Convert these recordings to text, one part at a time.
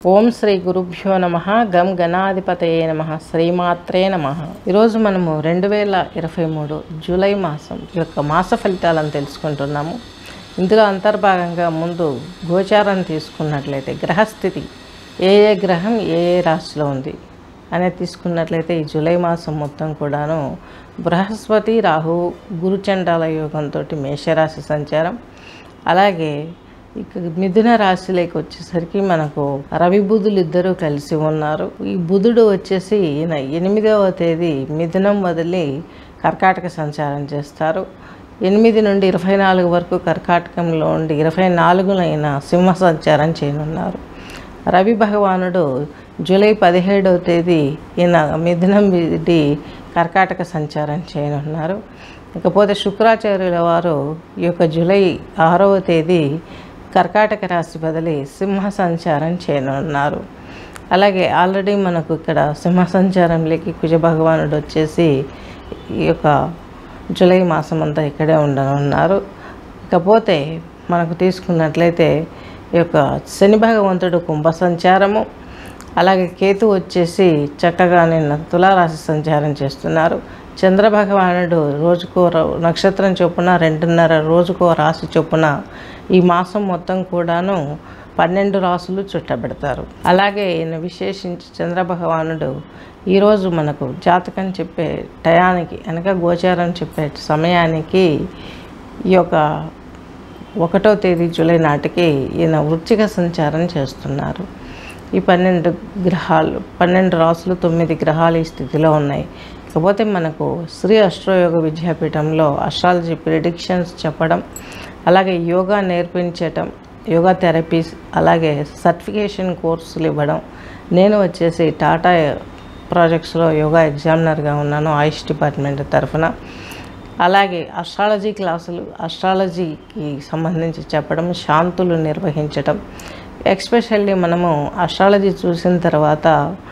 ఓం శ్రీ గురుభ్యో నమ గం గణాధిపతయే నమ శ్రీమాత్రే నమ ఈరోజు మనము రెండు వేల ఇరవై మూడు జూలై మాసం యొక్క మాస ఫలితాలను తెలుసుకుంటున్నాము ఇందులో అంతర్భాగంగా ముందు గోచారం తీసుకున్నట్లయితే గ్రహస్థితి ఏ ఏ గ్రహం ఏ ఏ రాశిలో ఉంది అనేది తీసుకున్నట్లయితే ఈ జూలై మాసం మొత్తం కూడాను బృహస్పతి రాహు గురుచండాల యోగంతో మేషరాశి సంచారం అలాగే ఇక మిథున రాశిలోకి వచ్చేసరికి మనకు రవి బుధులు ఇద్దరూ కలిసి ఉన్నారు ఈ బుధుడు వచ్చేసి ఈయన ఎనిమిదవ తేదీ మిథునం వదిలి కర్కాటక సంచారం చేస్తారు ఎనిమిది నుండి ఇరవై నాలుగు వరకు కర్కాటకంలో ఉండి ఇరవై నాలుగునైన సింహ సంచారం చేయనున్నారు రవి భగవానుడు జూలై పదిహేడవ తేదీ ఈయన మిథునం వీడి కర్కాటక సంచారం చేయనున్నారు ఇకపోతే శుక్రాచార్యుల వారు ఈ యొక్క జూలై ఆరవ తేదీ కర్కాటక రాశి బదిలి సింహ సంచారం చేయనున్నారు అలాగే ఆల్రెడీ మనకు ఇక్కడ సింహ సంచారంలోకి కుజ భగవానుడు వచ్చేసి ఈ యొక్క జూలై మాసం అంతా ఇక్కడే ఉండనున్నారు ఇకపోతే మనకు తీసుకున్నట్లయితే ఈ యొక్క శని భగవంతుడు కుంభ సంచారము అలాగే కేతు వచ్చేసి చక్కగా నిన్న తులారాశి సంచారం చేస్తున్నారు చంద్ర భగవానుడు రోజుకో ర- నక్షత్రం చొప్పున రెండున్నర రోజుకో రాశి చొప్పున ఈ మాసం మొత్తం కూడాను పన్నెండు రాసులు చుట్టబెడతారు అలాగే ఈయన విశేషించి చంద్ర భగవానుడు ఈరోజు మనకు జాతకం చెప్పే టయానికి అనగా గోచారం చెప్పే సమయానికి ఈ యొక్క ఒకటో తేదీ జూలై నాటికి ఈయన వృచ్చిక సంచారం చేస్తున్నారు ఈ పన్నెండు గ్రహాలు పన్నెండు రాసులు తొమ్మిది గ్రహాలు ఈ స్థితిలో ఉన్నాయి ఇకపోతే మనకు శ్రీ అష్ట్రయోగ విద్యాపీఠంలో అస్ట్రాలజీ ప్రిడిక్షన్స్ చెప్పడం అలాగే యోగా నేర్పించటం యోగా థెరపీస్ అలాగే సర్టిఫికేషన్ కోర్సులు ఇవ్వడం నేను వచ్చేసి టాటా ప్రాజెక్ట్స్లో యోగా ఎగ్జామినర్గా ఉన్నాను ఆయుష్ డిపార్ట్మెంట్ తరఫున అలాగే అస్ట్రాలజీ క్లాసులు అస్ట్రాలజీకి సంబంధించి చెప్పడం శాంతులు నిర్వహించటం ఎక్స్పెషల్లీ మనము అస్ట్రాలజీ చూసిన తర్వాత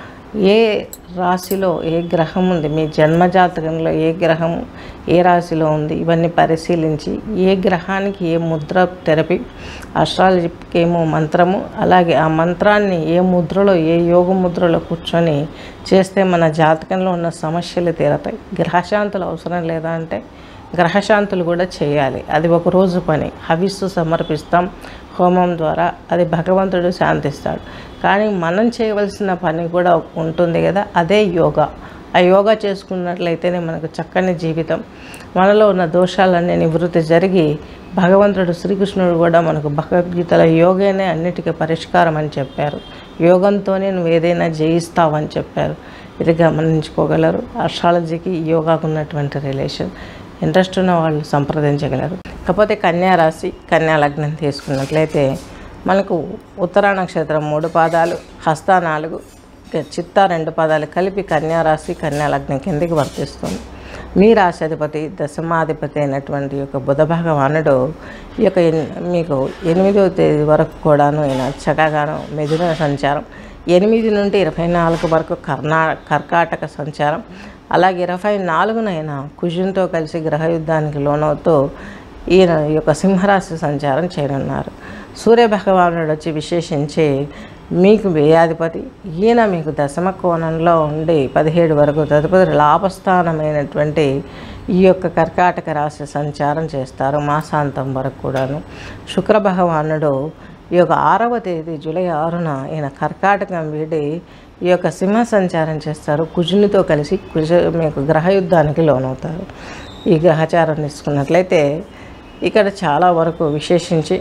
ఏ రాశిలో ఏ గ్రహం ఉంది మీ జన్మజాతకంలో ఏ గ్రహం ఏ రాశిలో ఉంది ఇవన్నీ పరిశీలించి ఏ గ్రహానికి ఏ ముద్ర థెరపీ అస్ట్రాలజీకి ఏమో మంత్రము అలాగే ఆ మంత్రాన్ని ఏ ముద్రలో ఏ యోగ ముద్రలో కూర్చొని చేస్తే మన జాతకంలో ఉన్న సమస్యలు తీరతాయి గ్రహశాంతులు అవసరం లేదా అంటే గ్రహశాంతులు కూడా చేయాలి అది ఒక రోజు పని హవిస్సు సమర్పిస్తాం హోమం ద్వారా అది భగవంతుడు శాంతిస్తాడు కానీ మనం చేయవలసిన పని కూడా ఉంటుంది కదా అదే యోగా ఆ యోగా చేసుకున్నట్లయితేనే మనకు చక్కని జీవితం మనలో ఉన్న దోషాలన్నీ నివృత్తి జరిగి భగవంతుడు శ్రీకృష్ణుడు కూడా మనకు భగవద్గీతలో యోగేనే అన్నిటికీ పరిష్కారం అని చెప్పారు యోగంతోనే నువ్వు ఏదైనా జయిస్తావని చెప్పారు ఇది గమనించుకోగలరు అస్ట్రాలజీకి యోగాకు ఉన్నటువంటి రిలేషన్ ఇంట్రెస్ట్ ఉన్న వాళ్ళు సంప్రదించగలరు కాకపోతే కన్యా రాశి కన్యా లగ్నం తీసుకున్నట్లయితే మనకు ఉత్తరా నక్షత్రం మూడు పాదాలు హస్త నాలుగు ఇక చిత్త రెండు పాదాలు కలిపి కన్యా రాశి కన్యా లగ్నం కిందకి వర్తిస్తుంది మీ రాశాధిపతి దశమాధిపతి అయినటువంటి యొక్క బుధ భగవానుడు ఈ యొక్క ఎన్- మీకు ఎనిమిదవ తేదీ వరకు కూడాను ఆయన చక్కగాను మెదిన సంచారం ఎనిమిది నుండి ఇరవై నాలుగు వరకు కర్ణా కర్కాటక సంచారం అలాగే ఇరవై నాలుగునైనా కుజునితో కలిసి గ్రహయుద్ధానికి లోనవుతూ ఈయన ఈ యొక్క సింహరాశి సంచారం చేయనున్నారు సూర్య భగవానుడు వచ్చి విశేషించి మీకు వ్యయాధిపతి ఈయన మీకు దశమ కోణంలో ఉండి పదిహేడు వరకు తదుపరి లాభస్థానమైనటువంటి ఈ యొక్క కర్కాటక రాశి సంచారం చేస్తారు మాసాంతం వరకు కూడాను శుక్ర భగవానుడు ఈ యొక్క ఆరవ తేదీ జూలై ఆరున ఈయన కర్కాటకం వీడి ఈ యొక్క సింహ సంచారం చేస్తారు కుజునితో కలిసి కుజ మీకు గ్రహయుద్ధానికి లోనవుతారు ఈ గ్రహచారం తీసుకున్నట్లయితే ఇక్కడ చాలా వరకు విశేషించి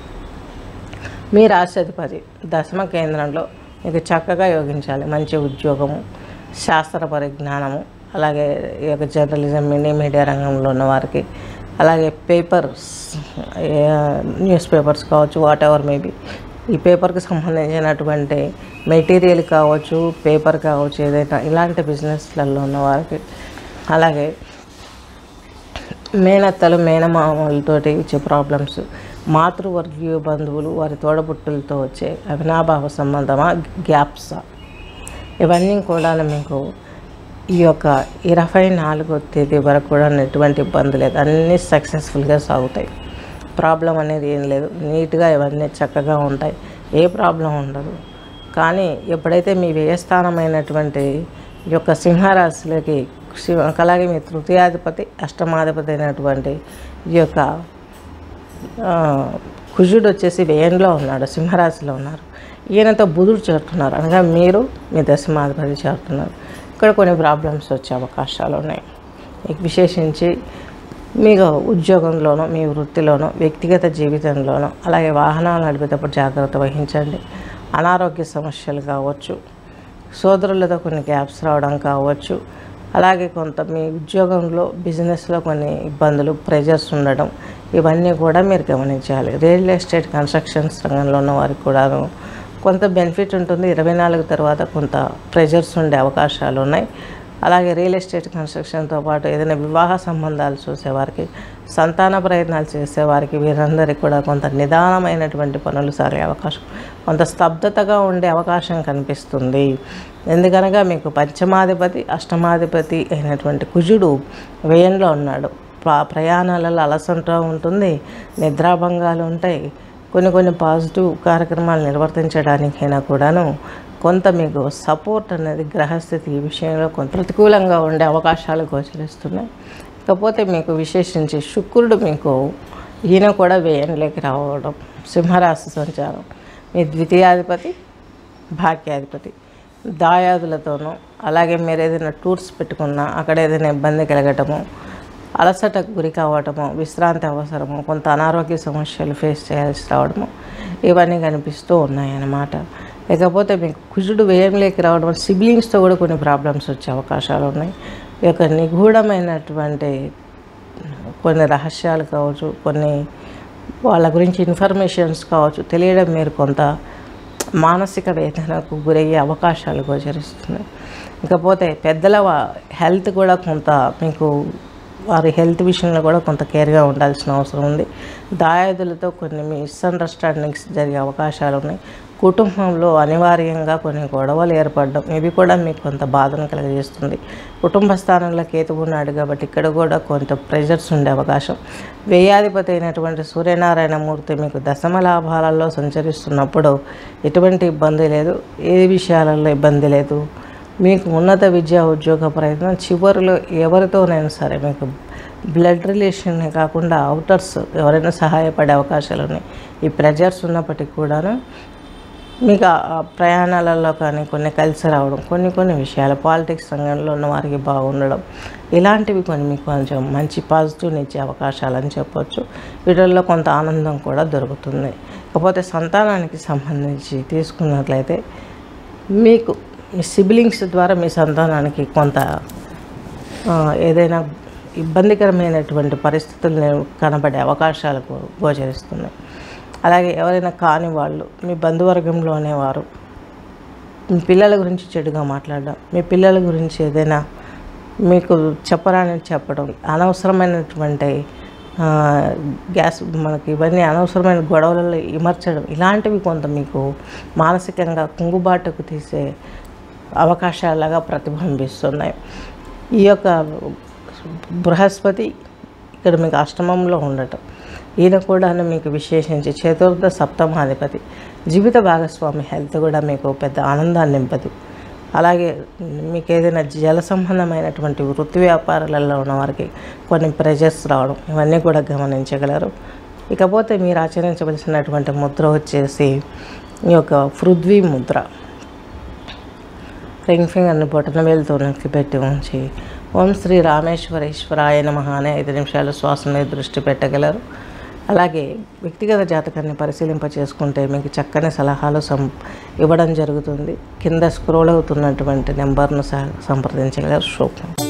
మీ రాష్ట్రాధిపతి దశమ కేంద్రంలో మీకు చక్కగా యోగించాలి మంచి ఉద్యోగము శాస్త్ర పరిజ్ఞానము అలాగే ఈ యొక్క జర్నలిజం మినీ మీడియా రంగంలో ఉన్న వారికి అలాగే పేపర్స్ న్యూస్ పేపర్స్ కావచ్చు వాట్ ఎవర్ మేబీ ఈ పేపర్కి సంబంధించినటువంటి మెటీరియల్ కావచ్చు పేపర్ కావచ్చు ఏదైనా ఇలాంటి బిజినెస్లలో ఉన్న వారికి అలాగే మేనత్తలు మేనమామలతోటి వచ్చే ప్రాబ్లమ్స్ మాతృవర్గీయ బంధువులు వారి తోడబుట్టులతో వచ్చే అవినాభావ సంబంధమా గ్యాప్సా ఇవన్నీ కూడా మీకు ఈ యొక్క ఇరవై నాలుగో తేదీ వరకు కూడా ఎటువంటి ఇబ్బంది లేదు అన్నీ సక్సెస్ఫుల్గా సాగుతాయి ప్రాబ్లం అనేది ఏం లేదు నీట్గా ఇవన్నీ చక్కగా ఉంటాయి ఏ ప్రాబ్లం ఉండదు కానీ ఎప్పుడైతే మీ వ్యయస్థానమైనటువంటి ఈ యొక్క సింహరాశిలోకి శివ అలాగే మీ తృతీయాధిపతి అష్టమాధిపతి అయినటువంటి ఈ యొక్క ఆ, కుజుడు వచ్చేసి వ్యయంలో ఉన్నాడు సింహరాశిలో ఉన్నారు ఈయనతో బుధుడు చేరుతున్నారు అనగా మీరు మీ దశమాధిపతి చేరుతున్నారు ఇక్కడ కొన్ని ప్రాబ్లమ్స్ వచ్చే అవకాశాలు ఉన్నాయి మీకు విశేషించి మీకు ఉద్యోగంలోనో మీ వృత్తిలోనో వ్యక్తిగత జీవితంలోనో అలాగే వాహనాలు నడిపేటప్పుడు జాగ్రత్త వహించండి అనారోగ్య సమస్యలు కావచ్చు సోదరులతో కొన్ని గ్యాప్స్ రావడం కావచ్చు అలాగే కొంత మీ ఉద్యోగంలో బిజినెస్లో కొన్ని ఇబ్బందులు ప్రెజర్స్ ఉండడం ఇవన్నీ కూడా మీరు గమనించాలి రియల్ ఎస్టేట్ కన్స్ట్రక్షన్స్ రంగంలో ఉన్న వారికి కూడాను కొంత బెనిఫిట్ ఉంటుంది ఇరవై నాలుగు తర్వాత కొంత ప్రెజర్స్ ఉండే అవకాశాలు ఉన్నాయి అలాగే రియల్ ఎస్టేట్ కన్స్ట్రక్షన్తో పాటు ఏదైనా వివాహ సంబంధాలు చూసేవారికి సంతాన ప్రయత్నాలు చేసేవారికి వీరందరికీ కూడా కొంత నిదానమైనటువంటి పనులు సాగే అవకాశం కొంత స్తబ్దతగా ఉండే అవకాశం కనిపిస్తుంది ఎందుకనగా మీకు పంచమాధిపతి అష్టమాధిపతి అయినటువంటి కుజుడు వ్యయంలో ఉన్నాడు ప్ర- ప్రయాణాలలో అలసట ఉంటుంది నిద్రాభంగాలు ఉంటాయి కొన్ని కొన్ని పాజిటివ్ కార్యక్రమాలు నిర్వర్తించడానికైనా కూడాను కొంత మీకు సపోర్ట్ అనేది గ్రహస్థితి ఈ విషయంలో కొంత ప్రతికూలంగా ఉండే అవకాశాలు గోచరిస్తున్నాయి ఇకపోతే మీకు విశేషించి శుక్రుడు మీకు ఈయన కూడా వ్యయంలోకి రావడం సింహరాశి సంచారం మీ ద్వితీయాధిపతి భాగ్యాధిపతి దాయాదులతోనూ అలాగే మీరు ఏదైనా టూర్స్ పెట్టుకున్నా అక్కడ ఏదైనా ఇబ్బంది కలగటము అలసటకు గురి కావటము విశ్రాంతి అవసరము కొంత అనారోగ్య సమస్యలు ఫేస్ చేయాల్సి రావడము ఇవన్నీ కనిపిస్తూ ఉన్నాయన్నమాట లేకపోతే మీకు కుజుడు వ్యయంలోకి రావడం సిబ్లింగ్స్తో కూడా కొన్ని ప్రాబ్లమ్స్ వచ్చే అవకాశాలు ఉన్నాయి ఈ యొక్క నిగూఢమైనటువంటి కొన్ని రహస్యాలు కావచ్చు కొన్ని వాళ్ళ గురించి ఇన్ఫర్మేషన్స్ కావచ్చు తెలియడం మీరు కొంత మానసిక వేదనకు గురయ్యే అవకాశాలు గోచరిస్తున్నాయి ఇకపోతే పెద్దల హెల్త్ కూడా కొంత మీకు వారి హెల్త్ విషయంలో కూడా కొంత కేర్గా ఉండాల్సిన అవసరం ఉంది దాయాదులతో కొన్ని మిస్అండర్స్టాండింగ్స్ జరిగే అవకాశాలు ఉన్నాయి కుటుంబంలో అనివార్యంగా కొన్ని గొడవలు ఏర్పడడం ఇవి కూడా మీకు కొంత బాధను కలుగజేస్తుంది కుటుంబ స్థానంలో కేతు ఉన్నాడు కాబట్టి ఇక్కడ కూడా కొంత ప్రెజర్స్ ఉండే అవకాశం వ్యయాధిపతి అయినటువంటి సూర్యనారాయణ మూర్తి మీకు దశమ లాభాలలో సంచరిస్తున్నప్పుడు ఎటువంటి ఇబ్బంది లేదు ఏ విషయాలలో ఇబ్బంది లేదు మీకు ఉన్నత విద్యా ఉద్యోగ ప్రయత్నం చివరిలో ఎవరితోనైనా సరే మీకు బ్లడ్ రిలేషన్ కాకుండా అవుటర్స్ ఎవరైనా సహాయపడే అవకాశాలు ఉన్నాయి ఈ ప్రెజర్స్ ఉన్నప్పటికీ కూడాను మీకు ఆ- ఆ ప్రయాణాలలో కానీ కొన్ని కలిసి రావడం కొన్ని కొన్ని విషయాలు పాలిటిక్స్ రంగంలో ఉన్న వారికి బాగుండడం ఇలాంటివి కొన్ని మీకు కొంచెం మంచి పాజిటివ్ని ఇచ్చే అవకాశాలని చెప్పొచ్చు వీటిల్లో కొంత ఆనందం కూడా దొరుకుతుంది కాకపోతే సంతానానికి సంబంధించి తీసుకున్నట్లయితే మీకు మీ సిబ్లింగ్స్ ద్వారా మీ సంతానానికి కొంత ఆ, ఏదైనా ఇబ్బందికరమైనటువంటి పరిస్థితులు కనబడే అవకాశాలకు గోచరిస్తున్నాయి అలాగే ఎవరైనా కాని వాళ్ళు మీ బంధువర్గంలోనే వారు మీ పిల్లల గురించి చెడుగా మాట్లాడడం మీ పిల్లల గురించి ఏదైనా మీకు చెప్పరాని చెప్పడం అనవసరమైనటువంటి ఆ, గ్యాస్ మనకి ఇవన్నీ అనవసరమైన గొడవలలో ఇమర్చడం ఇలాంటివి కొంత మీకు మానసికంగా కుంగుబాటుకు తీసే అవకాశాలుగా ప్రతిబింబిస్తున్నాయి ఈ యొక్క బృహస్పతి ఇక్కడ మీకు అష్టమంలో ఉండటం ఈయన కూడా మీకు విశేషించి చతుర్థ సప్తమాధిపతి జీవిత భాగస్వామి హెల్త్ కూడా మీకు పెద్ద ఆనందాన్ని నింపదు అలాగే మీకు ఏదైనా జల సంబంధమైనటువంటి వృత్తి వ్యాపారాలలో ఉన్న వారికి కొన్ని ప్రెజర్స్ రావడం ఇవన్నీ కూడా గమనించగలరు ఇకపోతే మీరు ఆచరించవలసినటువంటి ముద్ర వచ్చేసి ఈ యొక్క పృథ్వీ ముద్ర రింగ్ ఫింగర్ని బొటన వేలుతో నొక్కి పెట్టి ఉంచి ఓం శ్రీ రామేశ్వరేశ్వరాయ నమః అనే ఐదు నిమిషాలు శ్వాస మీద దృష్టి పెట్టగలరు అలాగే వ్యక్తిగత జాతకాన్ని పరిశీలింప చేసుకుంటే మీకు చక్కని సలహాలు సం ఇవ్వడం జరుగుతుంది కింద స్క్రోల్ అవుతున్నటువంటి నెంబర్ను సహ సంప్రదించగలరు శుభం